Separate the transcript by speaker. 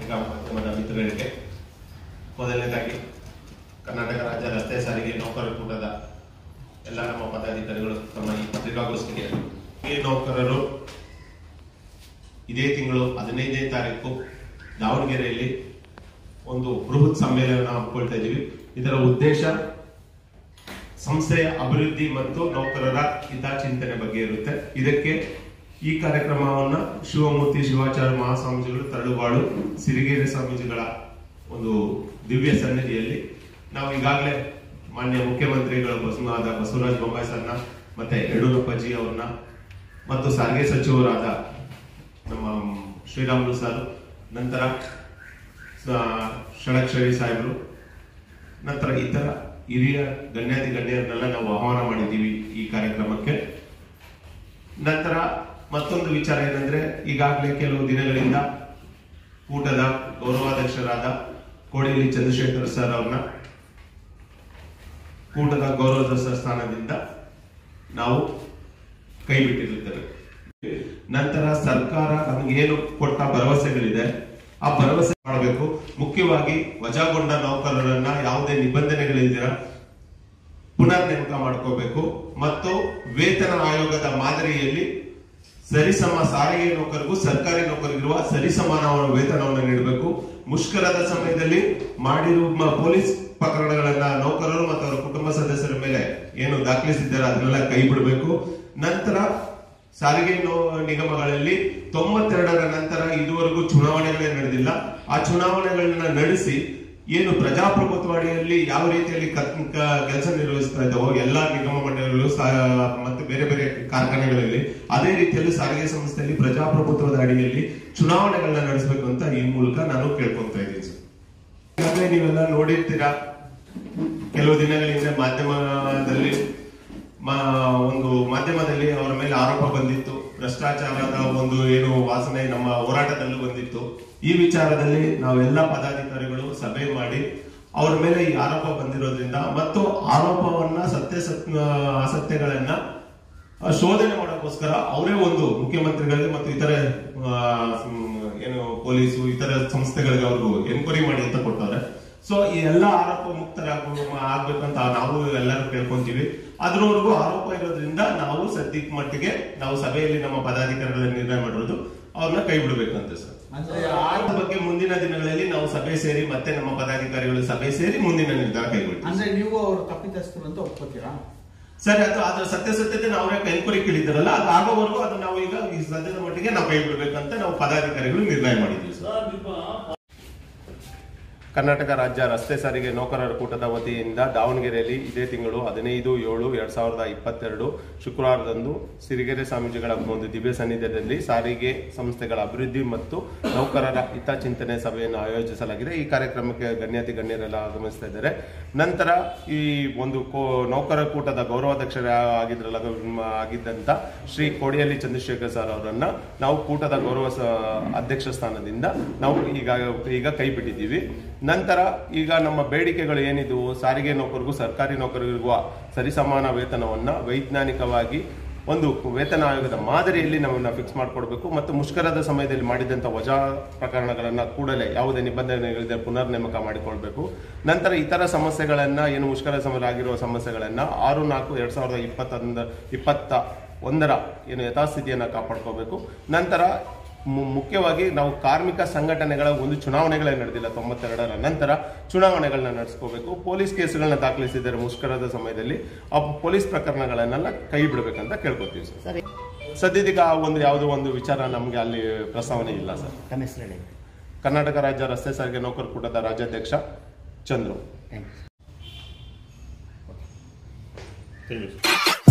Speaker 1: ಪತ್ರಿಕಾ ಮಾಧ್ಯಮದ ಮಿತ್ರರಿಗೆ ಮೊದಲನೇದಾಗಿ ಕರ್ನಾಟಕ ರಾಜ್ಯ ರಸ್ತೆ ಸಾರಿಗೆ ನೌಕರರ ಕೂಟದ ಎಲ್ಲ ನಮ್ಮ ಪದಾಧಿಕಾರಿಗಳು ತಮ್ಮ ಈ ಪತ್ರಿಕಾಗೋಷ್ಠಿಗೆ ಈ ನೌಕರರು ಇದೇ ತಿಂಗಳು ಹದಿನೈದನೇ ತಾರೀಕು ದಾವಣಗೆರೆಯಲ್ಲಿ ಒಂದು ಬೃಹತ್ ಸಮ್ಮೇಳನ ಹಮ್ಮಿಕೊಳ್ತಾ ಇದ್ದೀವಿ ಇದರ ಉದ್ದೇಶ ಸಂಸ್ಥೆಯ ಅಭಿವೃದ್ಧಿ ಮತ್ತು ನೌಕರರ ಹಿತಚಿಂತನೆ ಬಗ್ಗೆ ಇರುತ್ತೆ ಇದಕ್ಕೆ ಈ ಕಾರ್ಯಕ್ರಮವನ್ನ ಶಿವಮೂರ್ತಿ ಶಿವಾಚಾರ್ಯ ಮಹಾಸ್ವಾಮೀಜಿಗಳು ತರಳುಬಾಳು ಸಿರಿಗೆರೆ ಸ್ವಾಮೀಜಿಗಳ ಒಂದು ದಿವ್ಯ ಸನ್ನಿಧಿಯಲ್ಲಿ ನಾವು ಈಗಾಗಲೇ ಮಾನ್ಯ ಮುಖ್ಯಮಂತ್ರಿಗಳು ಬಸವನಾದ ಬಸವರಾಜ ಬೊಮ್ಮಾಯಿ ಸರ್ನ ಮತ್ತೆ ಯಡಿಯೂರಪ್ಪಜಿ ಅವ್ರನ್ನ ಮತ್ತು ಸಾರಿಗೆ ಸಚಿವರಾದ ನಮ್ಮ ಶ್ರೀರಾಮುಲು ಸರ್ ನಂತರ ಸ- ಷಡಕ್ಷರಿ ಸಾಹೇಬರು ನಂತರ ಇತರ ಹಿರಿಯ ಗಣ್ಯಾತಿ ಗಣ್ಯರನ್ನೆಲ್ಲ ನಾವು ಆಹ್ವಾನ ಮಾಡಿದ್ದೀವಿ ಈ ಕಾರ್ಯಕ್ರಮಕ್ಕೆ ನಂತರ ಮತ್ತೊಂದು ವಿಚಾರ ಏನಂದ್ರೆ ಈಗಾಗಲೇ ಕೆಲವು ದಿನಗಳಿಂದ ಕೂಟದ ಗೌರವಾಧ್ಯಕ್ಷರಾದ ಕೋಡಿಯಲ್ಲಿ ಚಂದ್ರಶೇಖರ್ ಸರ್ ಅವ್ರನ್ನ ಕೂಟದ ಗೌರವಾಧ್ಯಕ್ಷ ಸ್ಥಾನದಿಂದ ನಾವು ಕೈ ಬಿಟ್ಟಿರುತ್ತೇವೆ ನಂತರ ಸರ್ಕಾರ ನಮಗೇನು ಕೊಟ್ಟ ಭರವಸೆಗಳಿದೆ ಆ ಭರವಸೆ ಮಾಡಬೇಕು ಮುಖ್ಯವಾಗಿ ವಜಾಗೊಂಡ ನೌಕರರನ್ನ ಯಾವುದೇ ನಿಬಂಧನೆಗಳಿಲ್ದಿರ ಪುನರ್ ನೇಮಕ ಮಾಡ್ಕೋಬೇಕು ಮತ್ತು ವೇತನ ಆಯೋಗದ ಮಾದರಿಯಲ್ಲಿ ಸರಿಸಮ ಸಾರಿಗೆ ನೌಕರಿಗೂ ಸರ್ಕಾರಿ ನೌಕರಿಗಿರುವ ಸರಿಸಮಾನವಾದ ವೇತನವನ್ನು ನೀಡಬೇಕು ಮುಷ್ಕರದ ಸಮಯದಲ್ಲಿ ಮಾಡಿರುವ ಪೊಲೀಸ್ ಪ್ರಕರಣಗಳನ್ನ ನೌಕರರು ಮತ್ತು ಅವರ ಕುಟುಂಬ ಸದಸ್ಯರ ಮೇಲೆ ಏನು ದಾಖಲಿಸಿದ್ದಾರೆ ಅದನ್ನೆಲ್ಲ ಕೈ ಬಿಡಬೇಕು ನಂತರ ಸಾರಿಗೆ ನೋ- ನಿಗಮಗಳಲ್ಲಿ ತೊಂಬತ್ತೆರಡರ ನಂತರ ಇದುವರೆಗೂ ಚುನಾವಣೆಗಳೇ ನಡೆದಿಲ್ಲ ಆ ಚುನಾವಣೆಗಳನ್ನ ನಡೆಸಿ ಏನು ಪ್ರಜಾಪ್ರಭುತ್ವ ಅಡಿಯಲ್ಲಿ ಯಾವ ರೀತಿಯಲ್ಲಿ ಕೆಲಸ ನಿರ್ವಹಿಸ್ತಾ ಇದ್ದಾವೋ ಎಲ್ಲಾ ನಿಗಮ ಮಂಡಳಿಗಳು ಸಾ- ಮತ್ತು ಬೇರೆ ಬೇರೆ ಕಾರ್ಖಾನೆಗಳಲ್ಲಿ ಅದೇ ರೀತಿಯಲ್ಲಿ ಸಾರಿಗೆ ಸಂಸ್ಥೆಯಲ್ಲಿ ಪ್ರಜಾಪ್ರಭುತ್ವದ ಅಡಿಯಲ್ಲಿ ಚುನಾವಣೆಗಳನ್ನ ನಡೆಸಬೇಕು ಅಂತ ಈ ಮೂಲಕ ನಾನು ಕೇಳ್ಕೊಂತ ಇದ್ದೀನಿ ಸರ್ ಈಗಾಗಲೇ ನೀವೆಲ್ಲ ನೋಡಿರ್ತೀರಾ ಕೆಲವು ದಿನಗಳ ಹಿಂದೆ ಮಾಧ್ಯಮದಲ್ಲಿ ಮಾ- ಒಂದು ಮಾಧ್ಯಮದಲ್ಲಿ ಅವರ ಮೇಲೆ ಆರೋಪ ಬಂದಿತ್ತು ಭ್ರಷ್ಟಾಚಾರದ ಒಂದು ಏನು ವಾಸನೆ ನಮ್ಮ ಹೋರಾಟದಲ್ಲೂ ಬಂದಿತ್ತು ಈ ವಿಚಾರದಲ್ಲಿ ನಾವೆಲ್ಲ ಪದಾಧಿಕಾರಿಗಳು ಸಭೆ ಮಾಡಿ ಅವರ ಮೇಲೆ ಈ ಆರೋಪ ಬಂದಿರೋದ್ರಿಂದ ಮತ್ತು ಆರೋಪವನ್ನ ಸತ್ಯ ಸತ್ ಅಸತ್ಯಗಳನ್ನ ಆ, ಶೋಧನೆ ಮಾಡೋಕ್ಕೋಸ್ಕರ ಅವರೇ ಒಂದು ಮುಖ್ಯಮಂತ್ರಿಗಳಿಗೆ ಮತ್ತು ಇತರೆ ಆ, ಹ್ಮ್, ಏನು ಪೊಲೀಸು ಇತರ ಸಂಸ್ಥೆಗಳಿಗೆ ಅವರು ಎನ್ಕ್ವೈರಿ ಮಾಡಿ ಅಂತ ಕೊಟ್ಟವ್ರೆ ಸೊ ಈ ಎಲ್ಲ ಆರೋಪ ಮುಕ್ತರಾಗ ಆಗ್ಬೇಕಂತ ನಾವು ಎಲ್ಲರೂ ಕೇಳ್ಕೊಂತೀವಿ ಅದ್ರವರೆಗೂ ಆರೋಪ ಇರೋದ್ರಿಂದ ನಾವು ಸದ್ಯಕ್ಕೆ ಮಟ್ಟಿಗೆ ನಾವು ಸಭೆಯಲ್ಲಿ ನಮ್ಮ ಪದಾಧಿಕಾರಿಗಳ ನಿರ್ಣಯ ಮಾಡಿರೋದು ಅವ್ರನ್ನ ಕೈ ಬಿಡಬೇಕಂತ ಸರ್
Speaker 2: ಅಂದ್ರೆ
Speaker 1: ಅದ್ರ ಬಗ್ಗೆ ಮುಂದಿನ ದಿನಗಳಲ್ಲಿ ನಾವು ಸಭೆ ಸೇರಿ ಮತ್ತೆ ನಮ್ಮ ಪದಾಧಿಕಾರಿಗಳು ಸಭೆ ಸೇರಿ ಮುಂದಿನ ನಿರ್ಧಾರ ಕೈಗೊಳ್ತೀವಿ
Speaker 2: ಅಂದ್ರೆ ನೀವು ಅವರು ತಪ್ಪಿತಸ್ಥರು ಅಂತ ಒಪ್ಕೋತೀರಾ
Speaker 1: ಸರಿ ಅದು ಅದ್ರ ಸತ್ಯಾಸತ್ಯತೆ ನಾವು ಎನ್ಕ್ವೈರಿ ಕೇಳಿದ್ದಾರಲ್ಲ ಅದು ಆಗೋವರೆಗೂ ಅದು ನಾವು ಈಗ ಈ ಸದ್ಯದ ಮಟ್ಟಿಗೆ ನಾವು ಕೈ ಬಿಡಬೇಕಂತ ನಾವು ಪದಾಧಿಕಾರಿಗಳು ನಿರ್ಣಯ ಮಾಡಿದ್ದೀವಿ ಸರ್ ಕರ್ನಾಟಕ ರಾಜ್ಯ ರಸ್ತೆ ಸಾರಿಗೆ ನೌಕರರ ಕೂಟದ ವತಿಯಿಂದ ದಾವಣಗೆರೆಯಲ್ಲಿ ಇದೇ ತಿಂಗಳು ಹದಿನೈದು ಏಳು ಎರಡ್ ಸಾವಿರದ ಇಪ್ಪತ್ತೆರಡು ಶುಕ್ರವಾರದಂದು ಸಿರಿಗೆರೆ ಸ್ವಾಮೀಜಿಗಳ ಒಂದು ದಿವ್ಯ ಸನ್ನಿಧ್ಯದಲ್ಲಿ ಸಾರಿಗೆ ಸಂಸ್ಥೆಗಳ ಅಭಿವೃದ್ಧಿ ಮತ್ತು ನೌಕರರ ಹಿತಚಿಂತನೆ ಸಭೆಯನ್ನು ಆಯೋಜಿಸಲಾಗಿದೆ ಈ ಕಾರ್ಯಕ್ರಮಕ್ಕೆ ಗಣ್ಯಾತಿ ಗಣ್ಯರೆಲ್ಲ ಆಗಮಿಸ್ತಾ ಇದ್ದಾರೆ ನಂತರ ಈ ಒಂದು ಕೋ ನೌಕರ ಕೂಟದ ಗೌರವಾಧ್ಯಕ್ಷರ ಆಗಿದ್ರಲ್ಲ ಮ- ಆಗಿದ್ದಂತ ಶ್ರೀ ಕೋಡಿಯಲ್ಲಿ ಚಂದ್ರಶೇಖರ್ ಸರ್ ಅವರನ್ನ ನಾವು ಕೂಟದ ಗೌರವ ಸ- ಅಧ್ಯಕ್ಷ ಸ್ಥಾನದಿಂದ ನಾವು ಈಗ ಈಗ ಕೈ ಬಿಟ್ಟಿದ್ದೀವಿ ನಂತರ ಈಗ ನಮ್ಮ ಬೇಡಿಕೆಗಳು ಏನಿದ್ವು ಸಾರಿಗೆ ನೌಕರಿಗೂ ಸರ್ಕಾರಿ ನೌಕರರಿಗೂ ಸರಿಸಮಾನ ವೇತನವನ್ನ ವೈಜ್ಞಾನಿಕವಾಗಿ ಒಂದು ವೇತನ ಆಯೋಗದ ಮಾದರಿಯಲ್ಲಿ ನಮ್ಮನ್ನ ಫಿಕ್ಸ್ ಮಾಡಿಕೊಡ್ಬೇಕು ಮತ್ತು ಮುಷ್ಕರದ ಸಮಯದಲ್ಲಿ ಮಾಡಿದಂಥ ವಜಾ ಪ್ರಕರಣಗಳನ್ನ ಕೂಡಲೇ ಯಾವುದೇ ನಿಬಂಧನೆಗಳಿದೆ ಪುನರ್ ನೇಮಕ ಮಾಡಿಕೊಳ್ಬೇಕು ನಂತರ ಇತರ ಸಮಸ್ಯೆಗಳನ್ನ ಏನು ಮುಷ್ಕರ ಸಮಯ ಆಗಿರುವ ಸಮಸ್ಯೆಗಳನ್ನ ಆರು ನಾಲ್ಕು ಎರಡ್ ಸಾವಿರದ ಇಪ್ಪತ್ತೊಂದ ಇಪ್ಪತ್ತ ಒಂದರ ಏನು ಯಥಾಸ್ಥಿತಿಯನ್ನ ಕಾಪಾಡ್ಕೋಬೇಕು ನಂತರ ಮು- ಮುಖ್ಯವಾಗಿ ನಾವು ಕಾರ್ಮಿಕ ಸಂಘಟನೆಗಳ ಒಂದು ಚುನಾವಣೆಗಳೇ ನಡೆದಿಲ್ಲ ತೊಂಬತ್ತೆರಡರ ನಂತರ ಚುನಾವಣೆಗಳನ್ನ ನಡೆಸ್ಕೋಬೇಕು ಪೊಲೀಸ್ ಕೇಸುಗಳನ್ನ ದಾಖಲಿಸಿದ್ದಾರೆ ಮುಷ್ಕರದ ಸಮಯದಲ್ಲಿ ಆ ಪೊಲೀಸ್ ಪ್ರಕರಣಗಳನ್ನೆಲ್ಲ ಕೈ ಬಿಡಬೇಕಂತ ಕೇಳ್ಕೊತೀವಿ ಸರ್
Speaker 3: ಸರಿ
Speaker 1: ಸದ್ಯದೀಗ ಒಂದು ಯಾವುದೋ ಒಂದು ವಿಚಾರ ನಮಗೆ ಅಲ್ಲಿ ಪ್ರಸ್ತಾವನೆ ಇಲ್ಲ ಸರ್
Speaker 3: ತಮ್ಮ ಹೆಸರು ಹೇಳಿ
Speaker 1: ಕರ್ನಾಟಕ ರಾಜ್ಯ ರಸ್ತೆ ಸಾರಿಗೆ ನೌಕರ ಕೂಟದ ರಾಜ್ಯಾಧ್ಯಕ್ಷ ಚಂದ್ರು
Speaker 3: ಥ್ಯಾಂಕ್ ಯು
Speaker 1: ತಿಳಿಸಿ